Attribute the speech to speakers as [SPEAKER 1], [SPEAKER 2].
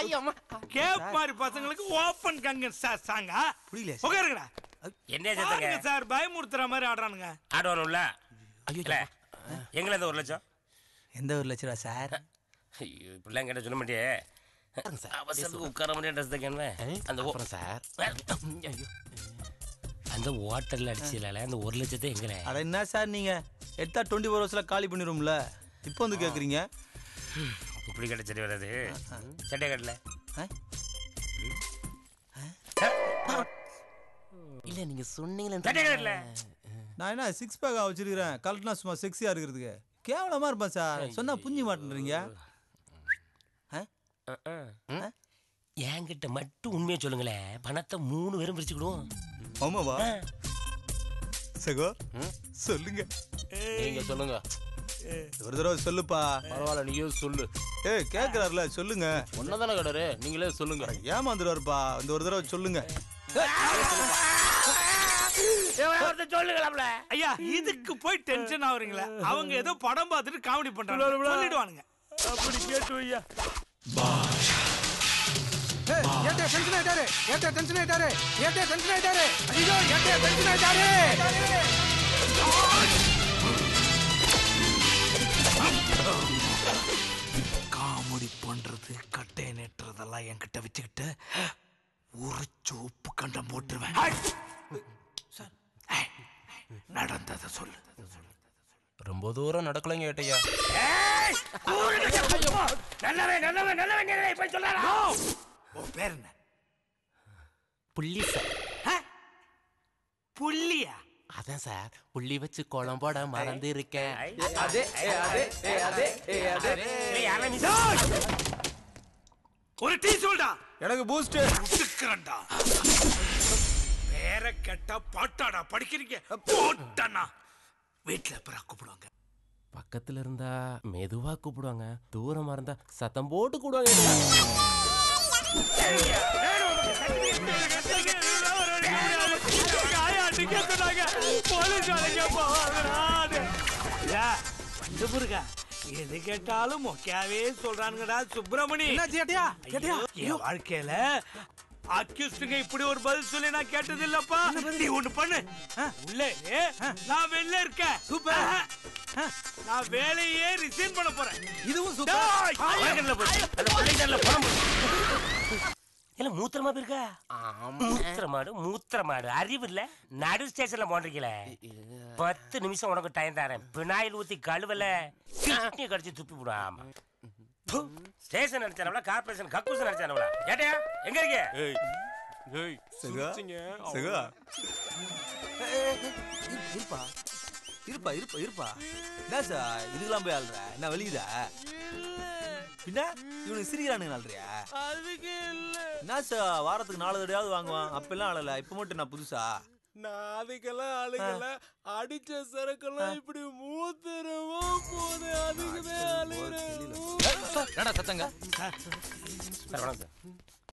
[SPEAKER 1] Gap மாதிரி பசங்களுக்கு open கங்க sir சாங்கா
[SPEAKER 2] புரியல
[SPEAKER 1] உட்காருங்கடா
[SPEAKER 3] என்ன சத்தங்க
[SPEAKER 1] பாருங்க சார் பயமுறுத்துற மாதிரி ஆடுறானுங்க
[SPEAKER 3] ஆடுவானும்ல
[SPEAKER 2] ஐயோ
[SPEAKER 3] இல்ல எங்களை இந்த ஒரு லட்சம்
[SPEAKER 2] எந்த ஒரு லட்ச ரூபா சார்
[SPEAKER 3] ஐயோ இப்படிலாம் கேட்ட சொல்ல மாட்டியே அவசரத்துக்கு உட்கார முடியாது ட்ரெஸ் தைக்கணுமே அந்த ஓ-
[SPEAKER 4] சார்
[SPEAKER 3] அந்த ஹோட்டல்ல அடிச்சதுல அந்த ஒரு லட்சத்தை எங்களை
[SPEAKER 2] அட என்ன சார் நீங்க எடுத்தா டுவெண்ட்டி ஃபோர் ஹவர்ஸ்ல காலி பண்ணிடும்ல இப்போ வந்து கேக்குறீங்க
[SPEAKER 3] இப்படி கேட்ட சரி வராது சட்டை கட்டல
[SPEAKER 4] இல்ல நீங்க சொன்னீங்களே
[SPEAKER 3] சட்டை கட்டல
[SPEAKER 2] நான் என்ன சிக்ஸ் பேக்கா வச்சிருக்கிறேன் கலட்டினா சும்மா செக்ஸியா இருக்கிறதுக்கு கேவலமா இருப்பேன் சார் சொன்னா புஞ்சி மாட்டேன்றீங்க
[SPEAKER 3] என்கிட்ட மட்டும் உண்மையை சொல்லுங்களேன் பணத்தை மூணு பேரும் பிரிச்சுக்கிடுவோம்
[SPEAKER 2] ஆமாவா சகோ சொல்லுங்க
[SPEAKER 4] நீங்க சொல்லுங்க
[SPEAKER 2] ஒரு தடவை சொல்லுப்பா
[SPEAKER 4] பரவாயில்ல நீயே சொல்லு
[SPEAKER 2] ஏய் கேக்குறாருல சொல்லுங்க
[SPEAKER 4] ஒன்னதானே கடரு நீங்களே சொல்லுங்க
[SPEAKER 2] ஏமாந்துருவாருப்பா இந்த ஒரு தடவை சொல்லுங்க
[SPEAKER 3] சொல்லுங்களாம்ல
[SPEAKER 1] ஐயா இதுக்கு போய் டென்ஷன் ஆகுறீங்களா அவங்க ஏதோ படம் பார்த்துட்டு காமெடி பண்றாங்க சொல்லிடுவானுங்க
[SPEAKER 3] அப்படி கேட்டு வையா
[SPEAKER 5] ஏட்டே டென்ஷன் ஆயிட்டாரு ஏட்டே டென்ஷன் ஆயிட்டாரு ஏட்டே டென்ஷன் ஆயிட்டாரு ஐயோ ஏட்டே டென்ஷன் ஆயிட்டாரு
[SPEAKER 1] காமெடி பண்றது கட்டை நெட்டுறதெல்லாம் என்கிட்ட வச்சுக்கிட்டு ஒரு சோப்பு கண்டம் போட்டுருவேன் ஏய், நடந்ததை சொல்லு
[SPEAKER 4] ரொம்ப தூரம் நடக்கலைங்க ஏட்டையா
[SPEAKER 3] நல்லவன் நல்லவன் நல்லவன் நீ போய் சொல்றாரா
[SPEAKER 1] உன் பேர் என்ன
[SPEAKER 4] புள்ளி சார்
[SPEAKER 1] புள்ளியா
[SPEAKER 4] அதான் சார் புள்ளி வச்சு குளம் போட மறந்து இருக்கேன்
[SPEAKER 1] ஒரு டீ சொல்டா
[SPEAKER 2] எனக்கு பூஸ்ட்
[SPEAKER 1] ஒத்துக்கிறேன்டா வேற கெட்டா பாட்டாடா படிக்கிறீங்க போட்டனா வீட்டுல அப்புறம் கூப்பிடுவாங்க
[SPEAKER 4] பக்கத்துல இருந்தா மெதுவா கூப்பிடுவாங்க தூரமா இருந்தா சத்தம் போட்டு கூப்பிடுவாங்க
[SPEAKER 1] எது கேட்டாலும் மொக்கையாவே சொல்றானுங்கடா சுப்பிரமணி
[SPEAKER 5] என்னாச்சு ஏட்டையா ஏட்டையா
[SPEAKER 1] ஐயோ, என் வாழ்க்கையில அக்யூஸ்டுங்க இப்படி ஒரு பதில் சொல்லி நான் கேட்டது இல்லப்பா நீ ஒண்ணு பண்ணு உள்ள இரு. நான் வெளில இருக்கேன் சூப்பர் நான் வேலையே ரிசைன் பண்ண போறேன்
[SPEAKER 5] இதுவும்
[SPEAKER 1] டேய்,
[SPEAKER 3] வாய்க்கடல போய் அந்த பிள்ளைங்கள்ல பணம் போடு. இல்ல மூத்திரமா போயிருக்கா மூத்திர மாடு மூத்திர மாடு அறிவு இல்ல நடு ஸ்டேஷன்ல போன்றீங்களே பத்து நிமிஷம் உனக்கு டைம் தரேன் பினாயில் ஊத்தி கழுவல கிட்னியை கடிச்சு துப்பி விடாம ஸ்டேஷன் அடிச்சானவளா கார்பரேஷன் கக்கூசன் அடிச்சானவளா ஏட்டையா எங்க இருக்கீங்க
[SPEAKER 2] சகா சகா இருப்பா இருப்பா இருப்பா இருப்பா என்ன சார் இதுக்கெல்லாம் போய் ஆள்ற என்ன வலிக்குதா பின்ன இவனுக்கு சிரிக்கிறானுங்க ஆள்றியா
[SPEAKER 1] அதுக்கு இல்ல
[SPEAKER 2] என்ன சார் வாரத்துக்கு நாலு தடையாவது வாங்குவான் அப்பெல்லாம் ஆளல இப்ப மட்டும் நான் புதுசா
[SPEAKER 6] நான் அதுக்கெல்லாம் ஆளுங்கல அடிச்ச சரக்கெல்லாம் இப்படி மூத்திரமா போகுது அதுக்குதான் அழுகிறேன்
[SPEAKER 4] என்னடா சத்தங்க
[SPEAKER 3] சார் வணக்கம் சார்